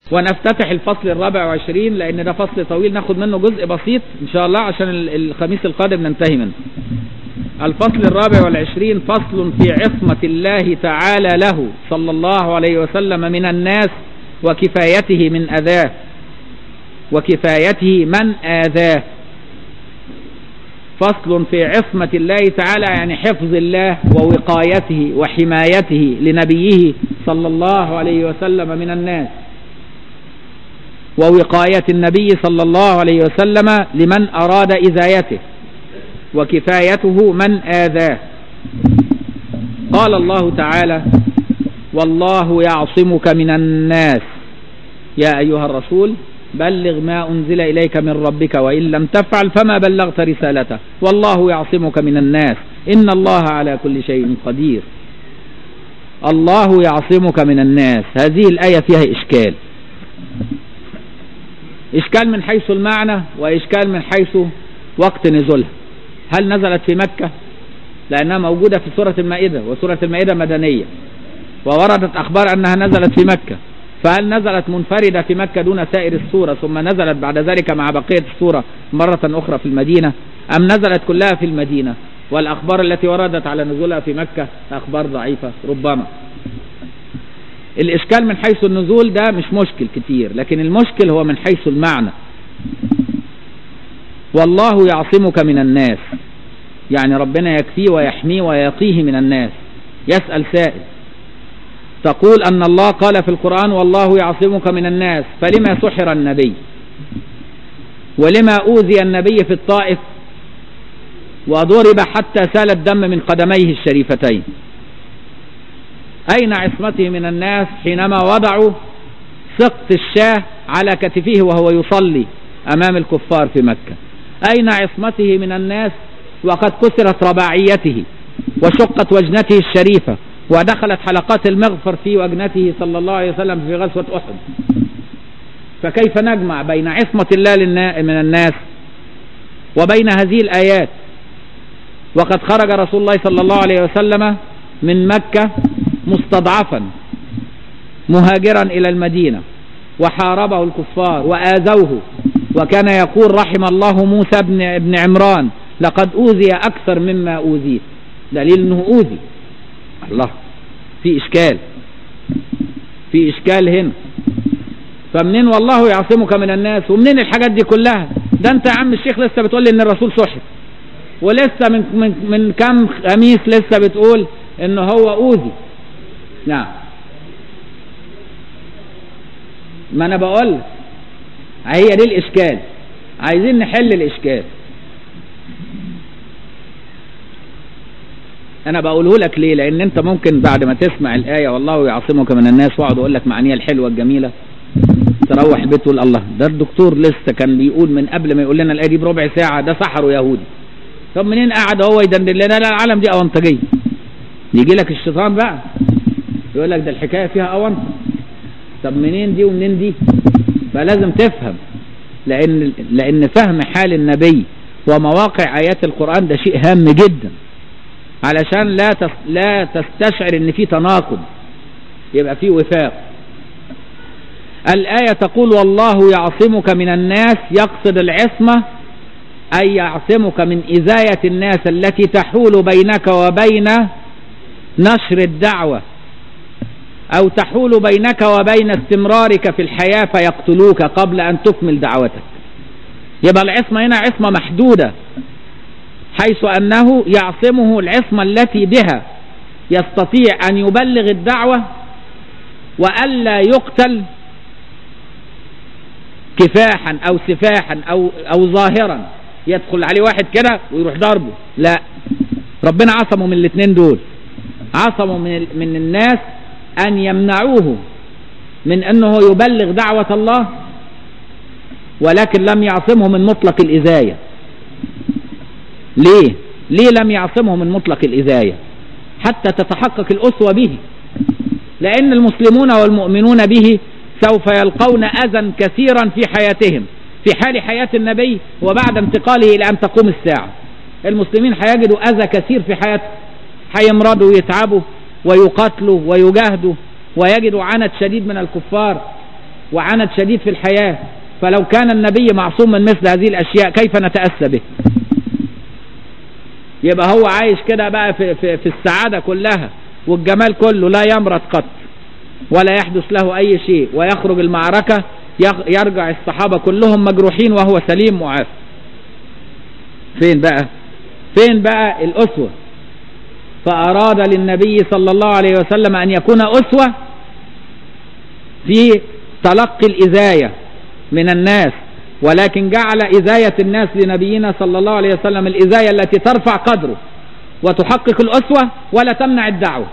ونفتتح الفصل الرابع وعشرين لأن ده فصل طويل ناخد منه جزء بسيط إن شاء الله عشان الخميس القادم ننتهي منه الفصل الرابع والعشرين فصل في عصمة الله تعالى له صلى الله عليه وسلم من الناس وكفايته من أذاه وكفايته من آذاه فصل في عصمة الله تعالى يعني حفظ الله ووقايته وحمايته لنبيه صلى الله عليه وسلم من الناس ووقاية النبي صلى الله عليه وسلم لمن أراد إزايته وكفايته من آذاه قال الله تعالى والله يعصمك من الناس يا أيها الرسول بلغ ما أنزل إليك من ربك وإن لم تفعل فما بلغت رسالته والله يعصمك من الناس إن الله على كل شيء قدير الله يعصمك من الناس هذه الآية فيها إشكال إشكال من حيث المعنى وإشكال من حيث وقت نزولها هل نزلت في مكة لأنها موجودة في سورة المائدة وسورة المائدة مدنية ووردت أخبار أنها نزلت في مكة فهل نزلت منفردة في مكة دون سائر السورة ثم نزلت بعد ذلك مع بقية السورة مرة أخرى في المدينة أم نزلت كلها في المدينة والأخبار التي وردت على نزولها في مكة أخبار ضعيفة ربما الإشكال من حيث النزول ده مش مشكل كتير لكن المشكل هو من حيث المعنى والله يعصمك من الناس يعني ربنا يكفيه ويحميه ويقيه من الناس يسأل سائل تقول أن الله قال في القرآن والله يعصمك من الناس فلما سحر النبي ولما أوذي النبي في الطائف وضرب حتى سال الدم من قدميه الشريفتين أين عصمته من الناس حينما وضعوا سقط الشاه على كتفه وهو يصلي أمام الكفار في مكة أين عصمته من الناس وقد كسرت رباعيته وشقت وجنته الشريفة ودخلت حلقات المغفر في وجنته صلى الله عليه وسلم في غزوة أحد فكيف نجمع بين عصمة الله من الناس وبين هذه الآيات وقد خرج رسول الله صلى الله عليه وسلم من مكة مستضعفا مهاجرا إلى المدينة وحاربه الكفار وآذوه وكان يقول رحم الله موسى بن, ابن عمران لقد أوذي أكثر مما أوذيت دليل أنه أوذي الله في إشكال في إشكال هنا فمنين والله يعصمك من الناس ومنين الحاجات دي كلها ده انت يا عم الشيخ لسه بتقول لي ان الرسول سحر ولسه من من من كام خميس لسه بتقول ان هو اوذي نعم ما انا بقول هي دي الاشكال عايزين نحل الاشكال انا بقوله لك ليه لان انت ممكن بعد ما تسمع الايه والله يعصمك من الناس واقعد اقول لك معانيها الحلوه الجميله تروح البيت تقول الله ده الدكتور لسه كان بيقول من قبل ما يقول لنا الايه دي بربع ساعه ده سحر يهودي طب منين قاعد هو يدندن لنا لا العالم دي اونطجيه يجي لك الشيطان بقى يقول لك ده الحكايه فيها اونطه طب منين دي ومنين دي فلازم تفهم لان لان فهم حال النبي ومواقع ايات القران ده شيء هام جدا علشان لا لا تستشعر ان في تناقض يبقى في وفاق الآية تقول والله يعصمك من الناس يقصد العصمة أي يعصمك من إزاية الناس التي تحول بينك وبين نشر الدعوة أو تحول بينك وبين استمرارك في الحياة فيقتلوك قبل أن تكمل دعوتك يبقى العصمة هنا عصمة محدودة حيث أنه يعصمه العصمة التي بها يستطيع أن يبلغ الدعوة وألا يقتل كفاحا أو سفاحا أو, أو ظاهرا يدخل عليه واحد كده ويروح ضربه لا ربنا عصمه من الاثنين دول عصمه من, من الناس أن يمنعوه من أنه يبلغ دعوة الله ولكن لم يعصمه من مطلق الإزاية ليه ليه لم يعصمه من مطلق الإزاية حتى تتحقق الأسوة به لأن المسلمون والمؤمنون به سوف يلقون أذى كثيرا في حياتهم في حال حياة النبي وبعد انتقاله إلى أن تقوم الساعة المسلمين هيجدوا أذى كثير في حياتهم هيمرضوا ويتعبوا ويقاتلوا ويجاهدوا ويجدوا عنت شديد من الكفار وعنت شديد في الحياة فلو كان النبي معصوم من مثل هذه الأشياء كيف نتأسى به يبقى هو عايش كده بقى في, في, في السعادة كلها والجمال كله لا يمرض قط ولا يحدث له أي شيء ويخرج المعركة يرجع الصحابة كلهم مجروحين وهو سليم معافى فين بقى فين بقى الأسوة فأراد للنبي صلى الله عليه وسلم أن يكون أسوة في تلقي الإزاية من الناس ولكن جعل إزاية الناس لنبينا صلى الله عليه وسلم الإزاية التي ترفع قدره وتحقق الأسوة ولا تمنع الدعوة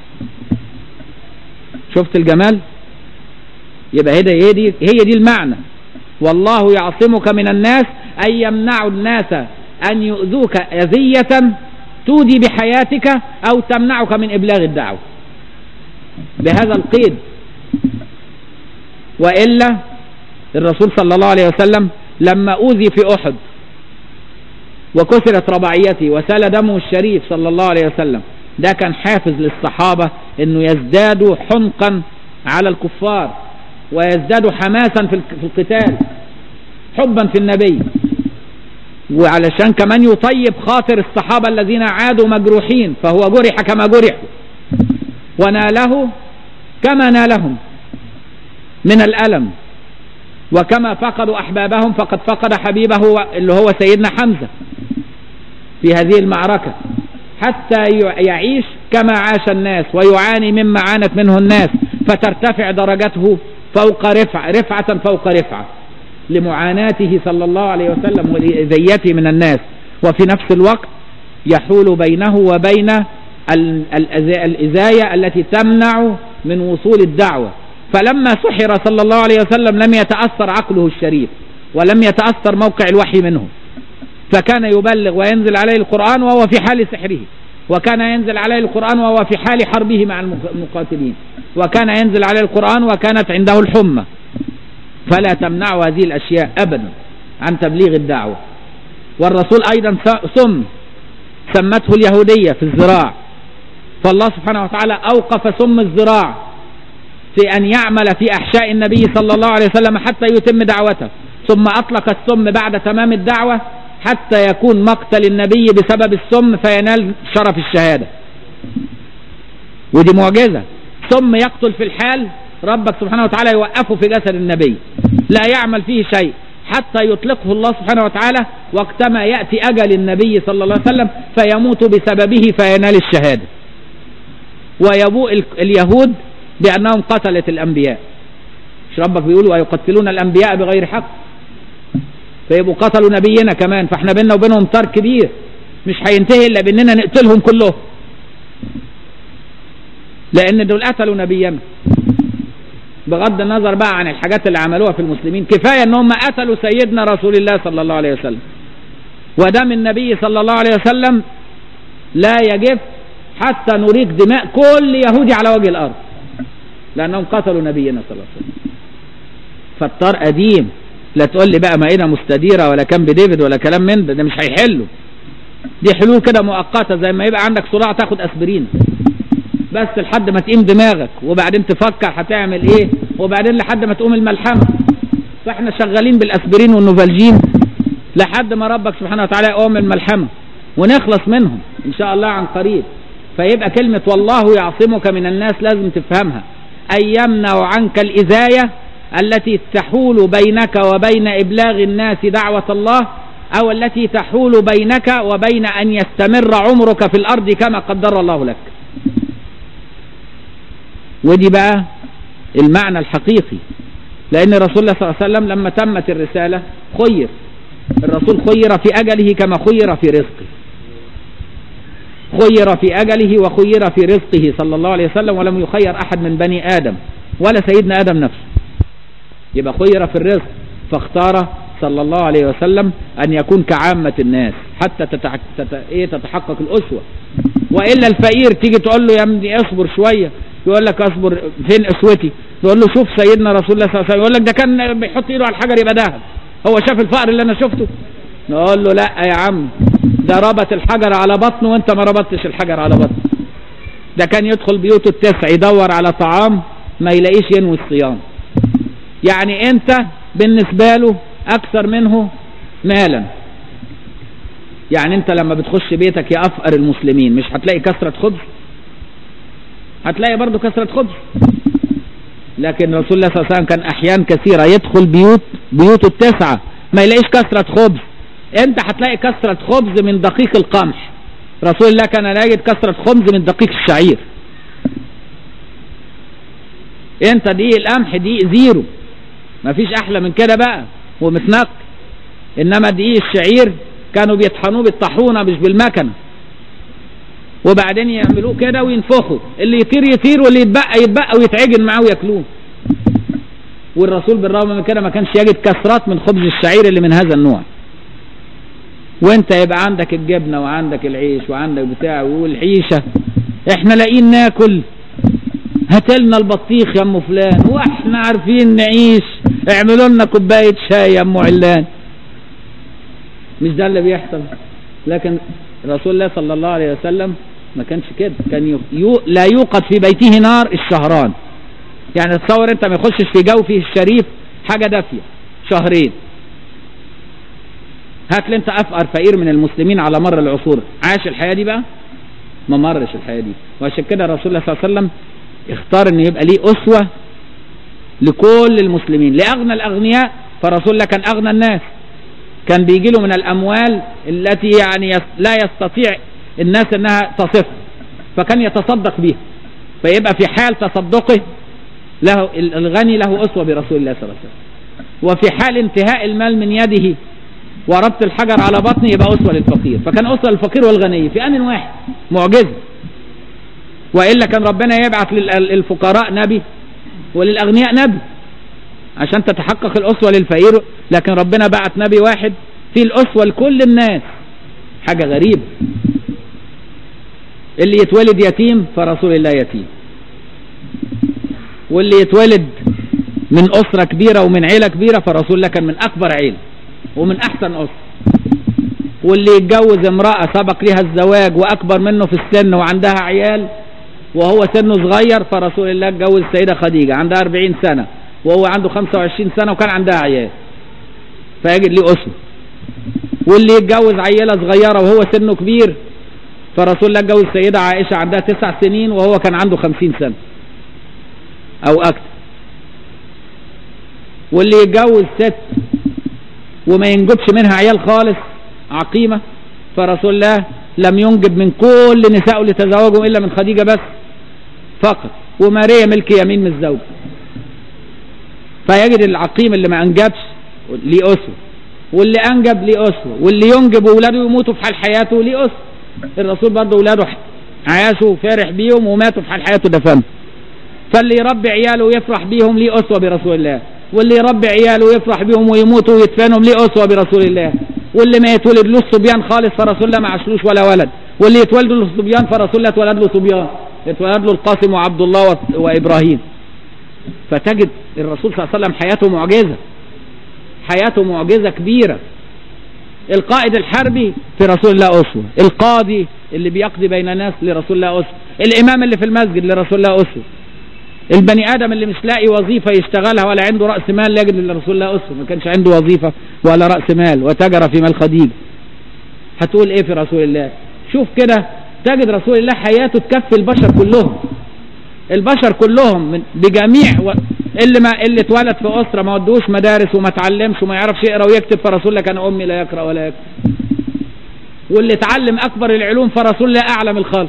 شفت الجمال يبقى هي دي هي دي المعنى والله يعصمك من الناس أن يمنع الناس أن يؤذوك أذية تودي بحياتك أو تمنعك من إبلاغ الدعوة بهذا القيد وإلا الرسول صلى الله عليه وسلم لما أوذي في أحد وكسرت رباعيته وسال دمه الشريف صلى الله عليه وسلم ده كان حافز للصحابة انه يزدادوا حنقا على الكفار ويزدادوا حماسا في القتال حبا في النبي وعلشان كمان يطيب خاطر الصحابة الذين عادوا مجروحين فهو جرح كما جرحوا وناله كما نالهم من الألم وكما فقدوا أحبابهم فقد فقد حبيبه اللي هو سيدنا حمزة في هذه المعركة حتى يعيش كما عاش الناس ويعاني مما عانت منه الناس فترتفع درجته فوق رفع رفعة فوق رفعة لمعاناته صلى الله عليه وسلم ولإذيته من الناس وفي نفس الوقت يحول بينه وبين الإزاية التي تمنع من وصول الدعوة فلما سحر صلى الله عليه وسلم لم يتأثر عقله الشريف ولم يتأثر موقع الوحي منه فكان يبلغ وينزل عليه القرآن وهو في حال سحره وكان ينزل عليه القرآن وهو في حال حربه مع المقاتلين وكان ينزل عليه القرآن وكانت عنده الحمى فلا تمنع هذه الأشياء أبدا عن تبليغ الدعوة والرسول أيضا سم سمته اليهودية في الزراع فالله سبحانه وتعالى أوقف سم الزراع في أن يعمل في أحشاء النبي صلى الله عليه وسلم حتى يتم دعوته ثم أطلق السم بعد تمام الدعوة حتى يكون مقتل النبي بسبب السم فينال شرف الشهادة ودي معجزة سم يقتل في الحال ربك سبحانه وتعالى يوقفه في جسد النبي لا يعمل فيه شيء حتى يطلقه الله سبحانه وتعالى وقتما يأتي أجل النبي صلى الله عليه وسلم فيموت بسببه فينال الشهادة ويبوء اليهود بأنهم قتلت الأنبياء مش ربك بيقول ويقتلون الأنبياء بغير حق فيبقوا قتلوا نبينا كمان فاحنا بيننا وبينهم طار كبير مش هينتهي الا باننا نقتلهم كلهم لان دول قتلوا نبينا بغض النظر بقى عن الحاجات اللي عملوها في المسلمين كفايه ان هم قتلوا سيدنا رسول الله صلى الله عليه وسلم ودم النبي صلى الله عليه وسلم لا يجف حتى نريق دماء كل يهودي على وجه الارض لانهم قتلوا نبينا صلى الله عليه وسلم فالطار قديم لا تقول لي بقى مائدة مستديرة ولا كان بديفيد ولا كلام من ده, ده مش هيحله دي حلول كده مؤقتة زي ما يبقى عندك صراع تاخد اسبرين بس لحد ما تقيم دماغك وبعدين تفكر هتعمل ايه وبعدين لحد ما تقوم الملحمة فاحنا شغالين بالاسبرين والنوفالجين لحد ما ربك سبحانه وتعالى يقوم الملحمة ونخلص منهم ان شاء الله عن قريب فيبقى كلمة والله يعصمك من الناس لازم تفهمها أن يمنع عنك الإزاية التي تحول بينك وبين إبلاغ الناس دعوة الله أو التي تحول بينك وبين أن يستمر عمرك في الأرض كما قدر الله لك ودي بقى المعنى الحقيقي لأن رسول الله صلى الله عليه وسلم لما تمت الرسالة خير الرسول خير في أجله كما خير في رزقه خير في أجله وخير في رزقه صلى الله عليه وسلم ولم يخير أحد من بني آدم ولا سيدنا آدم نفسه يبقى خير في الرزق فاختار صلى الله عليه وسلم أن يكون كعامة الناس حتى تتع... تت... إيه تتحقق الأسوة وإلا الفقير تيجي تقول له يا ابني اصبر شوية يقول لك اصبر فين أسوتي تقول له شوف سيدنا رسول الله صلى الله عليه وسلم يقول لك ده كان بيحط ايده على الحجر يبقى دهب هو شاف الفقر اللي أنا شفته نقول له لا يا عم ده ربط الحجر على بطنه وانت ما ربطتش الحجر على بطنه ده كان يدخل بيوته التسع يدور على طعام ما يلاقيش ينوي الصيام يعني انت بالنسبة له اكثر منه مالا يعني انت لما بتخش بيتك يا افقر المسلمين مش هتلاقي كثرة خبز هتلاقي برضو كثرة خبز لكن رسول الله صلى الله عليه وسلم كان احيان كثيرة يدخل بيوت بيوت التسعة ما يلاقيش كثرة خبز انت هتلاقي كثرة خبز من دقيق القمح رسول الله كان لا يجد كثرة خبز من دقيق الشعير انت دي القمح دي زيرو مفيش احلى من كده بقى ومتنق انما دقيق الشعير كانوا بيطحنوه بالطاحونه مش بالمكنه وبعدين يعملوه كده وينفخوا اللي يطير يطير واللي يتبقى يتبقى ويتعجن معاه وياكلوه والرسول بالرغم من كده ما كانش يجد كثرات من خبز الشعير اللي من هذا النوع وانت يبقى عندك الجبنه وعندك العيش وعندك بتاع والعيشه احنا لاقيين ناكل هاتلنا البطيخ يا ام فلان واحنا عارفين نعيش اعملوا لنا كوبايه شاي يا ام علان مش ده اللي بيحصل لكن رسول الله صلى الله عليه وسلم ما كانش كده كان يو لا يوقد في بيته نار الشهران يعني تصور انت ما يخشش في جوفه الشريف حاجه دافيه شهرين هات لي انت افقر فقير من المسلمين على مر العصور عاش الحياه دي بقى ما مرش الحياه دي وعشان كده رسول الله صلى الله عليه وسلم اختار ان يبقى ليه اسوه لكل المسلمين لاغنى الاغنياء فرسول الله كان اغنى الناس كان بيجي له من الاموال التي يعني لا يستطيع الناس انها تصف فكان يتصدق بها فيبقى في حال تصدقه له الغني له اسوه برسول الله صلى الله عليه وسلم وفي حال انتهاء المال من يده وربط الحجر على بطنه يبقى اسوه للفقير فكان اسوه للفقير والغني في ان واحد معجزه والا كان ربنا يبعث للفقراء نبي وللاغنياء نبي عشان تتحقق الاسوه للفقير لكن ربنا بعت نبي واحد فيه الاسوه لكل الناس حاجه غريبه اللي يتولد يتيم فرسول الله يتيم واللي يتولد من اسره كبيره ومن عيله كبيره فرسول الله كان من اكبر عيله ومن احسن اسره واللي يتجوز امراه سبق لها الزواج واكبر منه في السن وعندها عيال وهو سنه صغير فرسول الله اتجوز السيده خديجه عندها 40 سنه وهو عنده 25 سنه وكان عندها عيال فيجد ليه اسوه واللي يتجوز عيله صغيره وهو سنه كبير فرسول الله اتجوز السيده عائشه عندها تسع سنين وهو كان عنده 50 سنه او اكثر واللي يتجوز ست وما ينجبش منها عيال خالص عقيمه فرسول الله لم ينجب من كل نسائه اللي تزوجهم الا من خديجه بس فقط وماريا ملك يمين من الزوج فيجد العقيم اللي ما انجبش ليه اسوه واللي انجب ليه اسوه واللي ينجب واولاده يموتوا في حال حياته ليه اسوه الرسول برضه اولاده عاشوا وفرح بيهم وماتوا في حال حياته دفنهم فاللي يربي عياله ويفرح بيهم ليه اسوه برسول الله واللي يربي عياله ويفرح بيهم ويموتوا ويدفنهم ليه اسوه برسول الله واللي ما يتولد له صبيان خالص فرسول الله ما عاشلوش ولا ولد واللي يتولد له صبيان فرسول الله اتولد له صبيان اتولد له القاسم وعبد الله وابراهيم فتجد الرسول صلى الله عليه وسلم حياته معجزه حياته معجزه كبيره القائد الحربي في رسول الله اسوه القاضي اللي بيقضي بين الناس لرسول الله اسوه الامام اللي في المسجد لرسول الله اسوه البني ادم اللي مش لاقي وظيفه يشتغلها ولا عنده راس مال يجد لرسول الله اسوه ما كانش عنده وظيفه ولا راس مال وتجر في مال خديجه هتقول ايه في رسول الله شوف كده تجد رسول الله حياته تكفي البشر كلهم البشر كلهم من بجميع و... اللي ما اللي اتولد في اسره ما ودوش مدارس وما اتعلمش وما يعرفش يقرا ويكتب فرسول الله كان امي لا يقرا ولا يكتب واللي اتعلم اكبر العلوم فرسول الله اعلم الخلق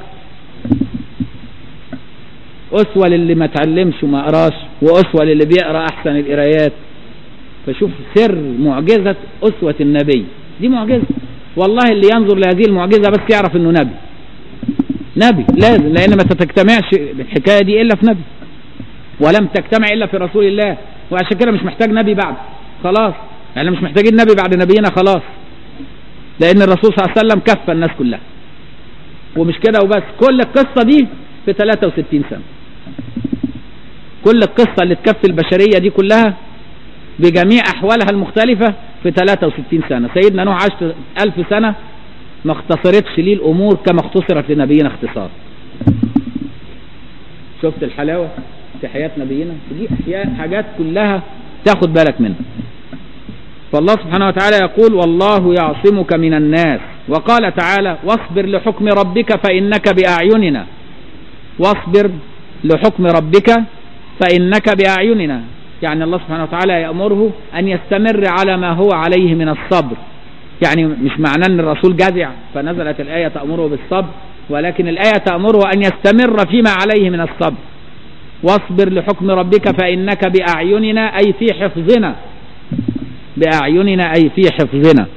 اسوه للي ما اتعلمش وما قراش واسوه للي بيقرا احسن القرايات فشوف سر معجزه اسوه النبي دي معجزه والله اللي ينظر لهذه المعجزه بس يعرف انه نبي نبي لازم لان ما تجتمعش الحكايه دي الا في نبي ولم تجتمع الا في رسول الله وعشان كده مش محتاج نبي بعد خلاص احنا مش محتاجين نبي بعد نبينا خلاص لان الرسول صلى الله عليه وسلم كفى الناس كلها ومش كده وبس كل القصه دي في 63 سنه كل القصه اللي تكفي البشريه دي كلها بجميع احوالها المختلفه في 63 سنه سيدنا نوح عاش 1000 سنه ما اختصرتش ليه الامور كما اختصرت لنبينا اختصار شفت الحلاوه في حياه نبينا دي احياء حاجات كلها تاخد بالك منها فالله سبحانه وتعالى يقول والله يعصمك من الناس وقال تعالى واصبر لحكم ربك فإنك بأعيننا واصبر لحكم ربك فإنك بأعيننا يعني الله سبحانه وتعالى يأمره أن يستمر على ما هو عليه من الصبر يعني مش معناه أن الرسول جزع فنزلت الآية تأمره بالصبر ولكن الآية تأمره أن يستمر فيما عليه من الصبر واصبر لحكم ربك فإنك بأعيننا أي في حفظنا بأعيننا أي في حفظنا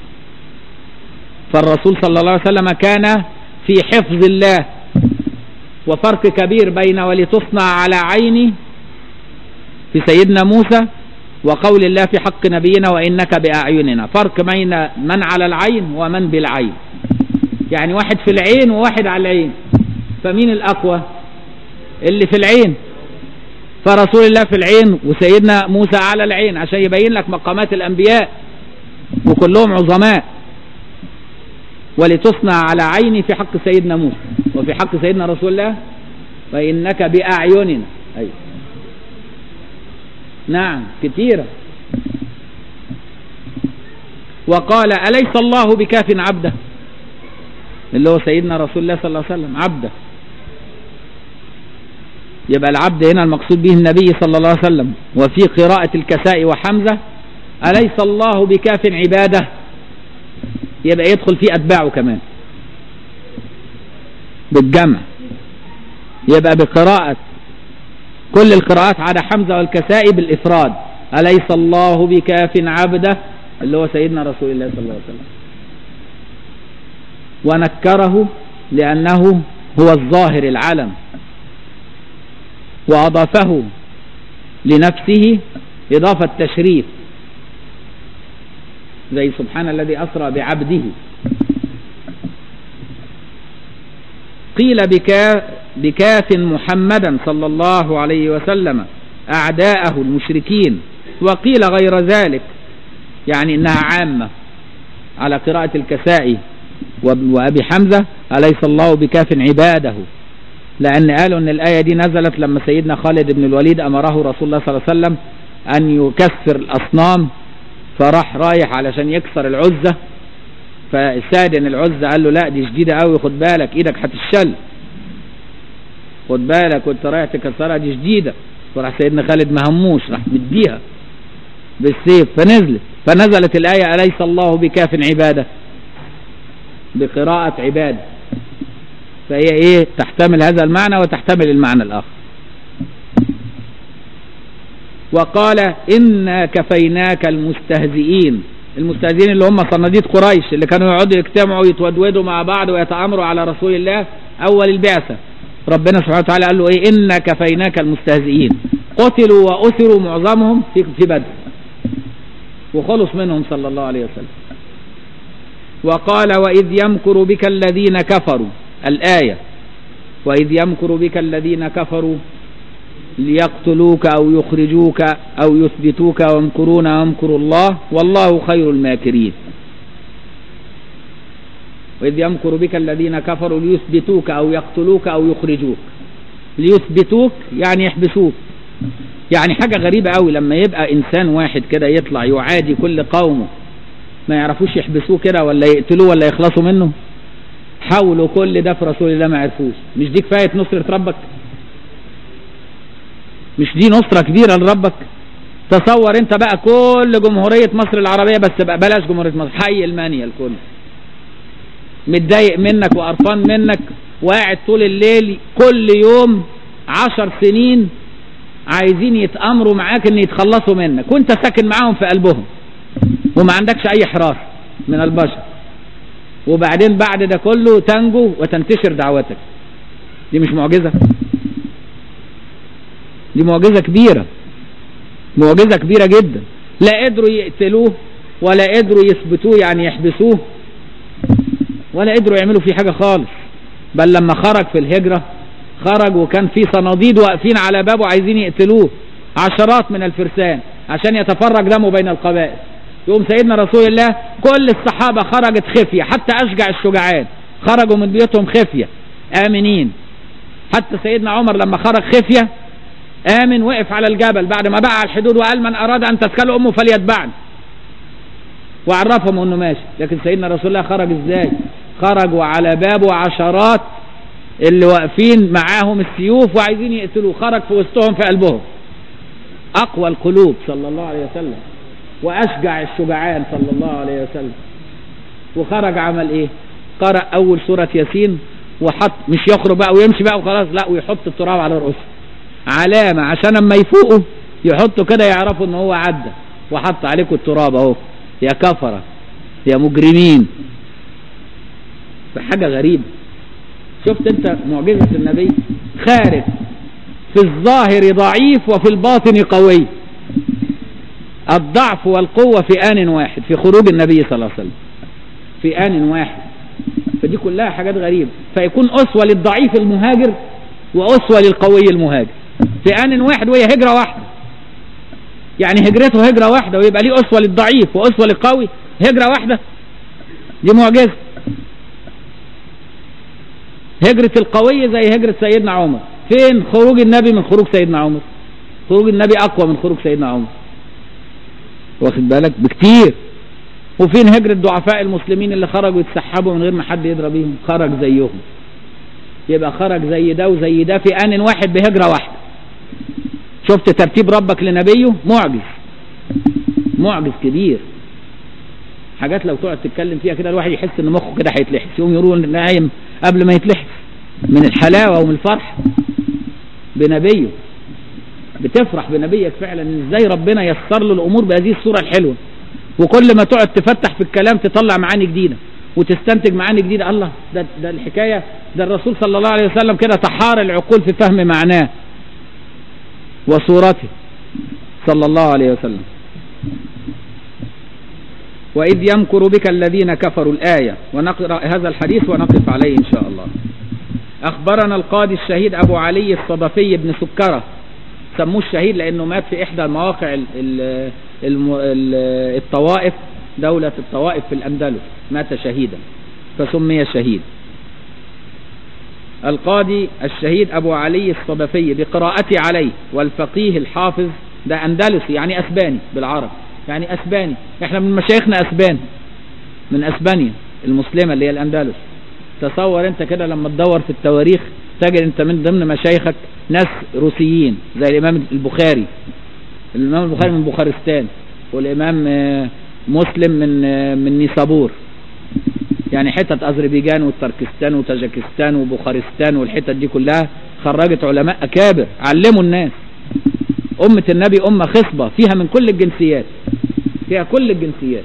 فالرسول صلى الله عليه وسلم كان في حفظ الله وفرق كبير بين ولتصنع على عيني في سيدنا موسى وقول الله في حق نبينا وإنك بأعيننا فرق بين من على العين ومن بالعين يعني واحد في العين وواحد على العين فمين الأقوى اللي في العين فرسول الله في العين وسيدنا موسى على العين عشان يبين لك مقامات الأنبياء وكلهم عظماء ولتصنع على عيني في حق سيدنا موسى وفي حق سيدنا رسول الله فإنك بأعيننا أيوه نعم كثيرة وقال أليس الله بكاف عبده اللي هو سيدنا رسول الله صلى الله عليه وسلم عبده يبقى العبد هنا المقصود به النبي صلى الله عليه وسلم وفي قراءة الكساء وحمزة أليس الله بكاف عباده يبقى يدخل في أتباعه كمان بالجمع يبقى بقراءة كل القراءات على حمزة والكساء بالإفراد أليس الله بكاف عبده اللي هو سيدنا رسول الله صلى الله عليه وسلم ونكره لأنه هو الظاهر العلم وأضافه لنفسه إضافة تشريف زي سبحان الذي أسرى بعبده قيل بكا بكاف محمدا صلى الله عليه وسلم أعداءه المشركين وقيل غير ذلك يعني إنها عامة على قراءة الكسائي وأبي حمزة أليس الله بكاف عباده لأن قالوا أن الآية دي نزلت لما سيدنا خالد بن الوليد أمره رسول الله صلى الله عليه وسلم أن يكسر الأصنام فراح رايح علشان يكسر العزة فسادن العزة قال له لا دي شديدة قوي خد بالك ايدك هتشل خد بالك وانت رايح تكسرها دي شديدة فراح سيدنا خالد ما هموش راح مديها بالسيف فنزلت فنزلت الآية أليس الله بكاف عباده بقراءة عباد فهي ايه تحتمل هذا المعنى وتحتمل المعنى الآخر وقال إنا كفيناك المستهزئين المستهزئين اللي هم صناديد قريش اللي كانوا يقعدوا يجتمعوا يتودودوا مع بعض ويتآمروا على رسول الله أول البعثة ربنا سبحانه وتعالى قال له إيه إنا كفيناك المستهزئين قتلوا وأسروا معظمهم في في بدر وخلص منهم صلى الله عليه وسلم وقال وإذ يمكر بك الذين كفروا الآية وإذ يمكر بك الذين كفروا ليقتلوك أو يخرجوك أو يثبتوك ويمكرون ويمكر الله والله خير الماكرين وإذ يمكر بك الذين كفروا ليثبتوك أو يقتلوك أو يخرجوك ليثبتوك يعني يحبسوك يعني حاجة غريبة قوي لما يبقى إنسان واحد كده يطلع يعادي كل قومه ما يعرفوش يحبسوه كده ولا يقتلوه ولا يخلصوا منه حاولوا كل ده في رسول الله ما عرفوش مش دي كفاية نصرة ربك مش دي نصرة كبيرة لربك تصور انت بقى كل جمهورية مصر العربية بس بقى بلاش جمهورية مصر حي المانيا الكل متضايق منك وقرفان منك وقاعد طول الليل كل يوم عشر سنين عايزين يتأمروا معاك ان يتخلصوا منك وانت ساكن معاهم في قلبهم وما عندكش اي حراسة من البشر وبعدين بعد ده كله تنجو وتنتشر دعوتك دي مش معجزة دي معجزة كبيرة معجزة كبيرة جدا لا قدروا يقتلوه ولا قدروا يثبتوه يعني يحبسوه ولا قدروا يعملوا فيه حاجة خالص بل لما خرج في الهجرة خرج وكان في صناديد واقفين على بابه عايزين يقتلوه عشرات من الفرسان عشان يتفرج دمه بين القبائل يقوم سيدنا رسول الله كل الصحابة خرجت خفية حتى أشجع الشجعان خرجوا من بيوتهم خفية آمنين حتى سيدنا عمر لما خرج خفية آمن وقف على الجبل بعد ما بقى على الحدود وقال من أراد أن تسكله أمه فليتبعني وعرفهم أنه ماشي لكن سيدنا رسول الله خرج إزاي خرج وعلى بابه عشرات اللي واقفين معاهم السيوف وعايزين يقتلوه خرج في وسطهم في قلبهم أقوى القلوب صلى الله عليه وسلم وأشجع الشجعان صلى الله عليه وسلم وخرج عمل إيه قرأ أول سورة ياسين وحط مش يخرج بقى ويمشي بقى وخلاص لا ويحط التراب على رؤوسه علامة عشان اما يفوقوا يحطوا كده يعرفوا ان هو عدى وحط عليكم التراب اهو يا كفرة يا مجرمين حاجة غريبة شفت انت معجزة النبي خارج في الظاهر ضعيف وفي الباطن قوي الضعف والقوة في آن واحد في خروج النبي صلى الله عليه وسلم في آن واحد فدي كلها حاجات غريبة فيكون أسوة للضعيف المهاجر وأسوة للقوي المهاجر في آن واحد وهي هجرة واحدة يعني هجرته هجرة واحدة ويبقى ليه أسوة للضعيف وأسوة للقوي هجرة واحدة دي معجزة هجرة القوي زي هجرة سيدنا عمر فين خروج النبي من خروج سيدنا عمر خروج النبي أقوى من خروج سيدنا عمر واخد بالك بكتير وفين هجرة ضعفاء المسلمين اللي خرجوا يتسحبوا من غير ما حد يضرب بيهم خرج زيهم يبقى خرج زي ده وزي ده في آن واحد بهجرة واحدة شفت ترتيب ربك لنبيه معجز معجز كبير حاجات لو تقعد تتكلم فيها كده الواحد يحس ان مخه كده هيتلحس يقوم يقول نايم قبل ما يتلحس من الحلاوة ومن الفرح بنبيه بتفرح بنبيك فعلا ازاي ربنا يسر له الامور بهذه الصورة الحلوة وكل ما تقعد تفتح في الكلام تطلع معاني جديدة وتستنتج معاني جديدة الله ده, ده الحكاية ده الرسول صلى الله عليه وسلم كده تحار العقول في فهم معناه وصورته صلى الله عليه وسلم وإذ يمكر بك الذين كفروا الآية ونقرأ هذا الحديث ونقف عليه إن شاء الله أخبرنا القاضي الشهيد أبو علي الصدفي بن سكرة سموه الشهيد لأنه مات في إحدى المواقع ال ال ال الطوائف دولة الطوائف في الأندلس مات شهيدا فسمي شهيد القاضي الشهيد أبو علي الصدفي بقراءتي عليه والفقيه الحافظ ده أندلسي يعني أسباني بالعرب يعني أسباني احنا من مشايخنا أسبان من أسبانيا المسلمة اللي هي الأندلس تصور انت كده لما تدور في التواريخ تجد انت من ضمن مشايخك ناس روسيين زي الإمام البخاري الإمام البخاري من بخارستان والإمام مسلم من من نيسابور يعني حتت أذربيجان وتركستان وتاجكستان وبخارستان والحتت دي كلها خرجت علماء أكابر علموا الناس أمة النبي أمة خصبة فيها من كل الجنسيات فيها كل الجنسيات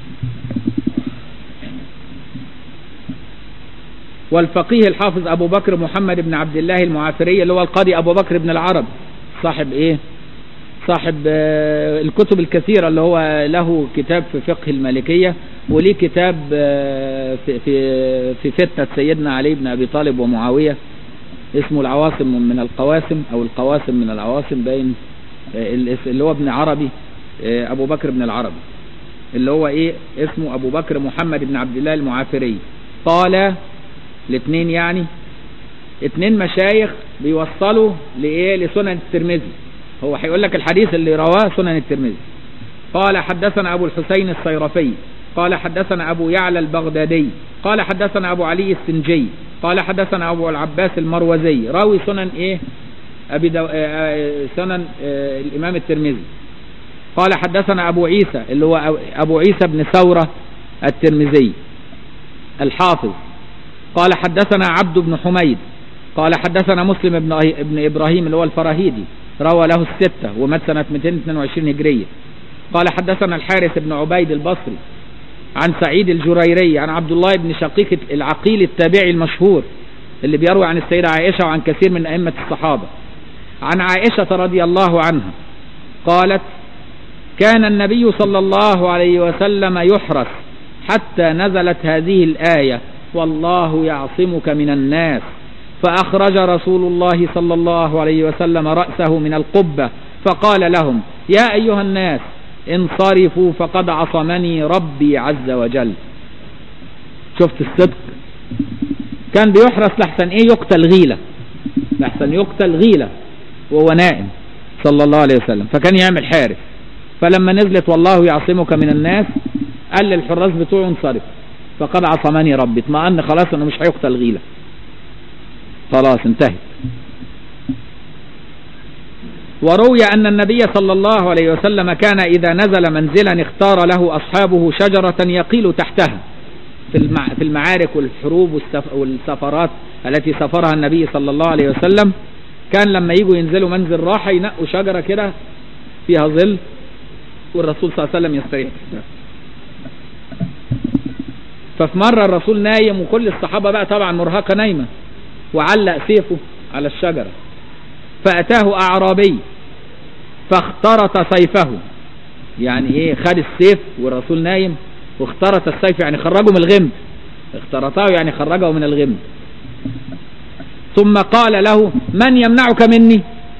والفقيه الحافظ أبو بكر محمد بن عبد الله المعافري اللي هو القاضي أبو بكر بن العرب صاحب إيه صاحب الكتب الكثيرة اللي هو له كتاب في فقه المالكية وليه كتاب في في في فتنة سيدنا علي بن أبي طالب ومعاوية اسمه العواصم من القواسم أو القواسم من العواصم باين اللي هو ابن عربي أبو بكر بن العربي اللي هو إيه اسمه أبو بكر محمد بن عبد الله المعافري قال الاثنين يعني اثنين مشايخ بيوصلوا لإيه لسنن الترمذي هو هيقول لك الحديث اللي رواه سنن الترمذي قال حدثنا أبو الحسين الصيرفي قال حدثنا أبو يعلى البغدادي قال حدثنا أبو علي السنجي قال حدثنا أبو العباس المروزي راوي سنن إيه أبي دو... سنن الإمام الترمذي قال حدثنا أبو عيسى اللي هو أبو عيسى بن ثورة الترمذي الحافظ قال حدثنا عبد بن حميد قال حدثنا مسلم بن ابن إبراهيم اللي هو الفراهيدي روى له الستة ومات سنة 222 هجرية قال حدثنا الحارث بن عبيد البصري عن سعيد الجريري عن عبد الله بن شقيق العقيل التابعي المشهور اللي بيروي عن السيدة عائشة وعن كثير من أئمة الصحابة عن عائشة رضي الله عنها قالت كان النبي صلى الله عليه وسلم يحرس حتى نزلت هذه الآية والله يعصمك من الناس فأخرج رسول الله صلى الله عليه وسلم رأسه من القبة فقال لهم يا أيها الناس انصرفوا فقد عصمني ربي عز وجل شفت الصدق كان بيحرس لحسن ايه يقتل غيلة لحسن يقتل غيلة وهو نائم صلى الله عليه وسلم فكان يعمل حارس فلما نزلت والله يعصمك من الناس قال للحراس بتوعه انصرف فقد عصمني ربي اطمأن خلاص انه مش هيقتل غيلة خلاص انتهت وروي أن النبي صلى الله عليه وسلم كان إذا نزل منزلا اختار له أصحابه شجرة يقيل تحتها في في المعارك والحروب والسفرات التي سافرها النبي صلى الله عليه وسلم كان لما يجوا ينزلوا منزل راحة ينقوا شجرة كده فيها ظل والرسول صلى الله عليه وسلم يستريح ففي مرة الرسول نايم وكل الصحابة بقى طبعا مرهقة نايمة وعلق سيفه على الشجرة فأتاه أعرابي فاخترط سيفه يعني ايه خد السيف والرسول نايم واخترط السيف يعني خرجه من الغمد اخترطه يعني خرجه من الغمد ثم قال له من يمنعك مني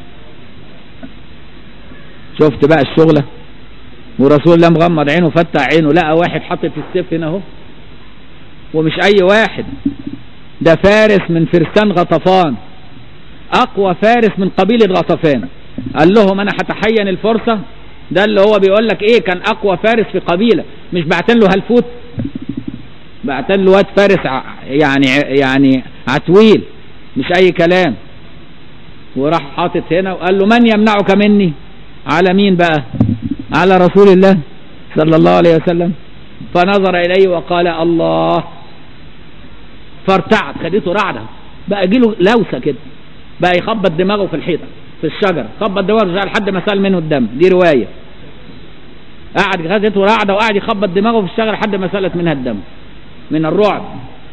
شفت بقى الشغلة ورسول الله مغمض عينه فتح عينه لقى واحد حاطط السيف هنا اهو ومش اي واحد ده فارس من فرسان غطفان اقوى فارس من قبيلة غطفان قال لهم انا هتحين الفرصة ده اللي هو بيقول لك ايه كان اقوى فارس في قبيلة مش بعتن له هلفوت بعتن له واد فارس يعني يعني عتويل مش اي كلام وراح حاطط هنا وقال له من يمنعك مني على مين بقى على رسول الله صلى الله عليه وسلم فنظر اليه وقال الله فارتعد خدته رعدة بقى جيله لوسة كده بقى يخبط دماغه في الحيطة في الشجر خبط دماغه لحد ما سال منه الدم دي رواية قعد خدته رعدة وقعد يخبط دماغه في الشجر لحد ما سالت منها الدم من الرعب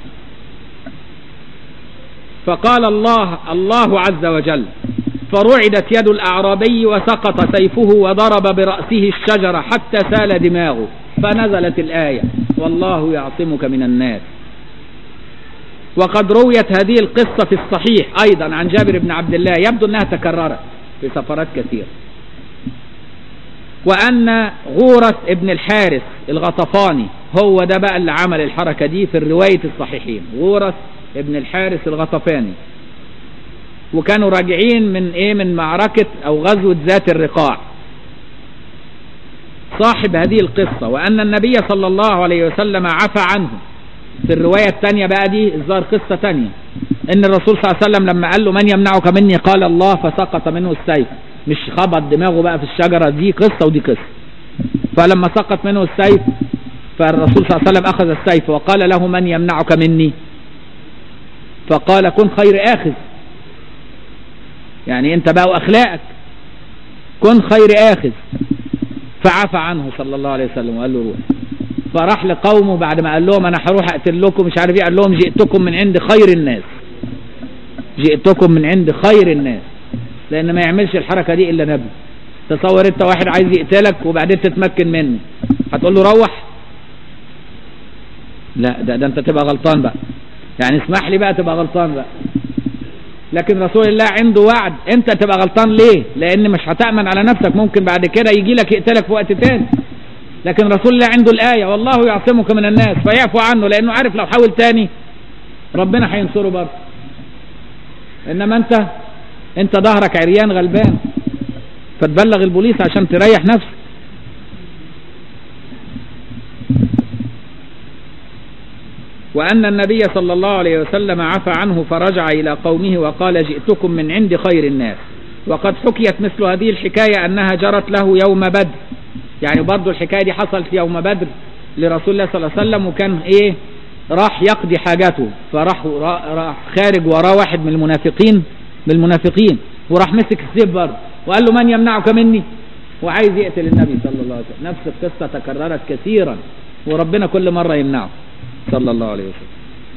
فقال الله الله عز وجل فرعدت يد الأعرابي وسقط سيفه وضرب برأسه الشجرة حتى سال دماغه فنزلت الآية والله يعصمك من الناس وقد رويت هذه القصة في الصحيح أيضا عن جابر بن عبد الله يبدو أنها تكررت في سفرات كثيرة وأن غورة ابن الحارث الغطفاني هو ده بقى اللي عمل الحركة دي في الرواية الصحيحين غورة ابن الحارث الغطفاني وكانوا راجعين من ايه من معركة او غزوة ذات الرقاع صاحب هذه القصة وان النبي صلى الله عليه وسلم عفى عنه في الرواية الثانية بقى دي الظاهر قصة ثانية ان الرسول صلى الله عليه وسلم لما قال له من يمنعك مني قال الله فسقط منه السيف مش خبط دماغه بقى في الشجرة دي قصة ودي قصة فلما سقط منه السيف فالرسول صلى الله عليه وسلم اخذ السيف وقال له من يمنعك مني فقال كن خير اخذ يعني انت بقى واخلاقك كن خير اخذ فعفى عنه صلى الله عليه وسلم وقال له روح فراح لقومه بعد ما قال لهم انا هروح اقتل لكم مش عارف ايه قال لهم جئتكم من عند خير الناس جئتكم من عند خير الناس لان ما يعملش الحركه دي الا نبي تصور انت واحد عايز يقتلك وبعدين تتمكن منه هتقول له روح لا ده, ده انت تبقى غلطان بقى يعني اسمح لي بقى تبقى غلطان بقى لكن رسول الله عنده وعد انت تبقى غلطان ليه لان مش هتأمن على نفسك ممكن بعد كده يجي لك يقتلك في وقت تاني لكن رسول الله عنده الآية والله يعصمك من الناس فيعفو عنه لأنه عارف لو حاول تاني ربنا هينصره برضه إنما أنت أنت ظهرك عريان غلبان فتبلغ البوليس عشان تريح نفسك وأن النبي صلى الله عليه وسلم عفى عنه فرجع إلى قومه وقال جئتكم من عند خير الناس وقد حكيت مثل هذه الحكاية أنها جرت له يوم بدر يعني برضو الحكاية دي حصلت يوم بدر لرسول الله صلى الله عليه وسلم وكان ايه راح يقضي حاجاته فراح راح خارج وراه واحد من المنافقين من المنافقين وراح مسك السيف برضه وقال له من يمنعك مني وعايز يقتل النبي صلى الله عليه وسلم نفس القصة تكررت كثيرا وربنا كل مرة يمنعه صلى الله عليه وسلم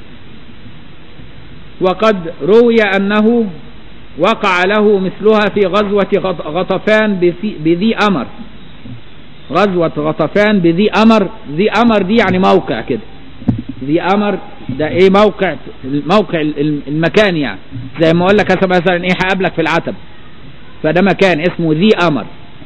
وقد روي أنه وقع له مثلها في غزوة غطفان بذي أمر غزوة غطفان بذي أمر ذي أمر دي يعني موقع كده ذي أمر ده ايه موقع موقع المكان يعني زي ما اقول لك مثلا ايه هقابلك في العتب فده مكان اسمه ذي أمر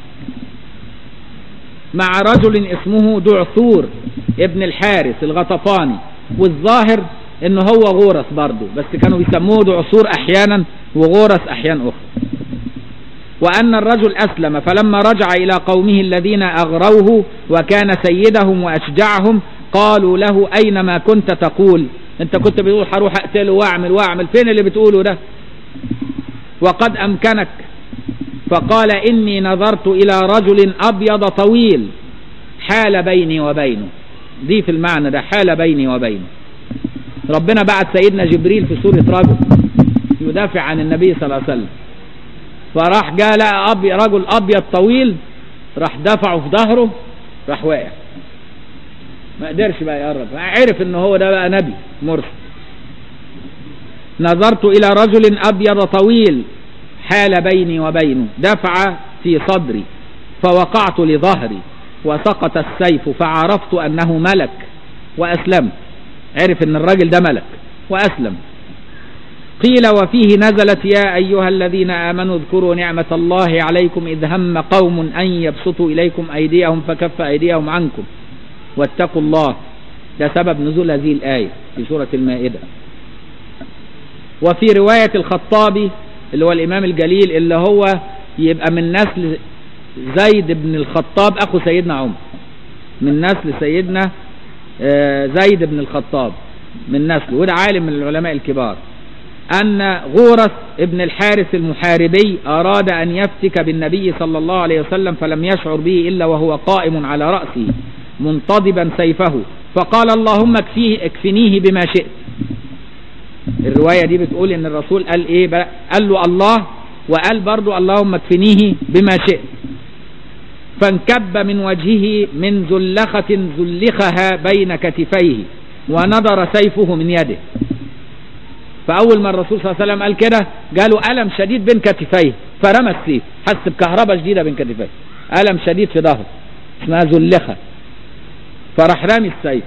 مع رجل اسمه دعثور ابن الحارث الغطفاني والظاهر انه هو غورس برضه بس كانوا بيسموه دعثور احيانا وغورس احيان اخرى وأن الرجل أسلم فلما رجع إلى قومه الذين أغروه وكان سيدهم وأشجعهم قالوا له أين ما كنت تقول أنت كنت بتقول هروح أقتله وأعمل وأعمل فين اللي بتقوله ده وقد أمكنك فقال إني نظرت إلى رجل أبيض طويل حال بيني وبينه دي في المعنى ده حال بيني وبينه ربنا بعت سيدنا جبريل في سورة رجل يدافع عن النبي صلى الله عليه وسلم فراح جاء لقى أبي رجل أبيض طويل راح دفعه في ظهره راح واقع ما قدرش بقى يقرب عرف ان هو ده بقى نبي مرسل نظرت الى رجل ابيض طويل حال بيني وبينه دفع في صدري فوقعت لظهري وسقط السيف فعرفت انه ملك واسلمت عرف ان الراجل ده ملك واسلم قيل وفيه نزلت يا ايها الذين امنوا اذكروا نعمه الله عليكم اذ هم قوم ان يبسطوا اليكم ايديهم فكف ايديهم عنكم واتقوا الله ده سبب نزول هذه الآية في سورة المائدة وفي رواية الخطابي اللي هو الإمام الجليل اللي هو يبقى من نسل زيد بن الخطاب أخو سيدنا عمر من نسل سيدنا زيد بن الخطاب من نسله وده عالم من العلماء الكبار أن غورث ابن الحارث المحاربي أراد أن يفتك بالنبي صلى الله عليه وسلم فلم يشعر به إلا وهو قائم على رأسه منتضبا سيفه فقال اللهم اكفيه اكفنيه بما شئت الرواية دي بتقول ان الرسول قال ايه بقى قال له الله وقال برضو اللهم اكفنيه بما شئت فانكب من وجهه من زلخة زلخها بين كتفيه ونظر سيفه من يده فأول ما الرسول صلى الله عليه وسلم قال كده جاله ألم شديد بين كتفيه فرمى السيف حس بكهرباء شديدة بين كتفيه ألم شديد في ظهره اسمها زلخة فراح رامي السيف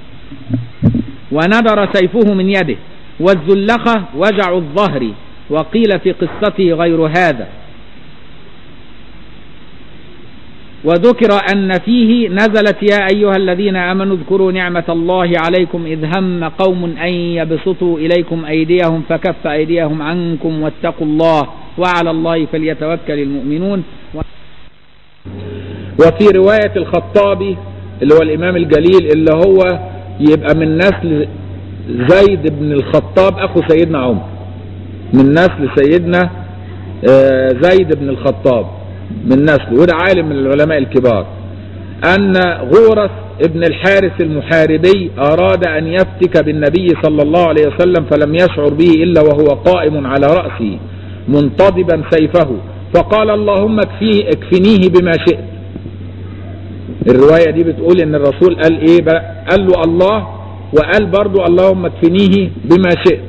ونظر سيفه من يده والزلخة وجع الظهر وقيل في قصته غير هذا وذكر أن فيه نزلت يا أيها الذين آمنوا اذكروا نعمة الله عليكم إذ هم قوم أن يبسطوا إليكم أيديهم فكف أيديهم عنكم واتقوا الله وعلى الله فليتوكل المؤمنون وفي رواية الخطابي اللي هو الإمام الجليل اللي هو يبقى من نسل زيد بن الخطاب أخو سيدنا عمر من نسل سيدنا زيد بن الخطاب من نسله وده عالم من العلماء الكبار أن غورث ابن الحارث المحاربي أراد أن يفتك بالنبي صلى الله عليه وسلم فلم يشعر به إلا وهو قائم على رأسه منتضبا سيفه فقال اللهم اكفيه اكفنيه بما شئت الرواية دي بتقول ان الرسول قال ايه بقى قال له الله وقال برضو اللهم اكفنيه بما شئت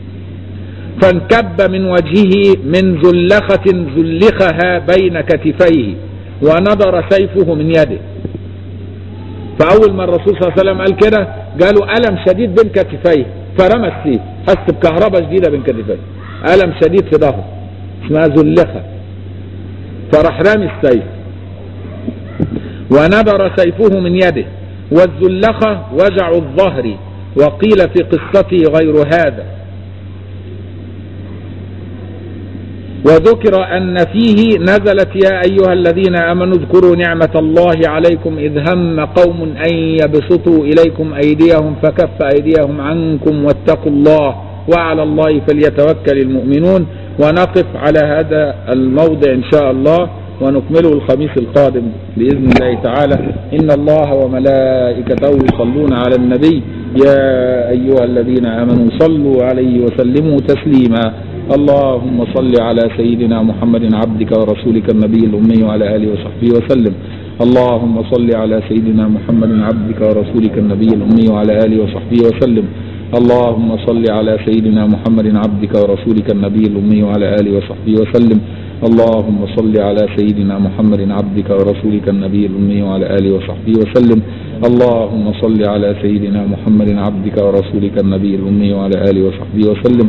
فانكب من وجهه من زلخة زلخها بين كتفيه ونظر سيفه من يده فأول ما الرسول صلى الله عليه وسلم قال كده جاله ألم شديد بين كتفيه فرمى السيف حس بكهرباء شديدة بين كتفيه ألم شديد في ظهره اسمها زلخة فراح رامي السيف ونبر سيفه من يده والزلخة وجع الظهر وقيل في قصته غير هذا وذكر أن فيه نزلت يا أيها الذين آمنوا اذكروا نعمة الله عليكم إذ هم قوم أن يبسطوا إليكم أيديهم فكف أيديهم عنكم واتقوا الله وعلى الله فليتوكل المؤمنون ونقف على هذا الموضع إن شاء الله ونكمله الخميس القادم بإذن الله تعالى إن الله وملائكته يصلون على النبي يا أيها الذين آمنوا صلوا عليه وسلموا تسليما اللهم صل على سيدنا محمد عبدك ورسولك النبي الأمي وعلى آله وصحبه وسلم اللهم صل على سيدنا محمد عبدك ورسولك النبي الأمي وعلى آله وصحبه وسلم اللهم صل على سيدنا محمد عبدك ورسولك النبي الأمي وعلى آله وصحبه وسلم اللهم صل على سيدنا محمد عبدك ورسولك النبي الأمي وعلى آله وصحبه وسلم اللهم صل على سيدنا محمد عبدك ورسولك النبي الأمي وعلى آله وصحبه وسلم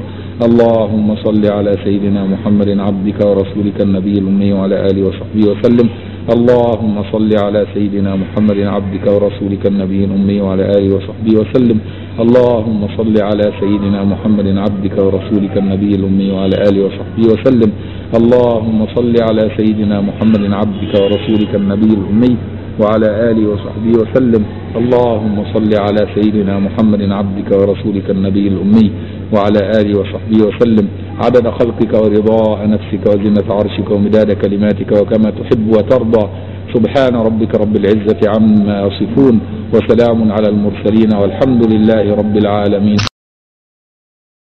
اللهم صل على سيدنا محمد عبدك ورسولك النبي الأمي وعلى آله وصحبه وسلم اللهم صل على سيدنا محمد عبدك ورسولك النبي الأمي وعلى آله وصحبه وسلم اللهم صل على سيدنا محمد عبدك ورسولك النبي الأمي وعلى آله وصحبه وسلم اللهم صل على سيدنا محمد عبدك ورسولك النبي الأمي وعلى آله وصحبه وسلم اللهم صل على سيدنا محمد عبدك ورسولك النبي الأمي وعلى آله وصحبه وسلم عدد خلقك ورضاء نفسك وزنة عرشك ومداد كلماتك وكما تحب وترضى سبحان ربك رب العزة عما يصفون وسلام على المرسلين والحمد لله رب العالمين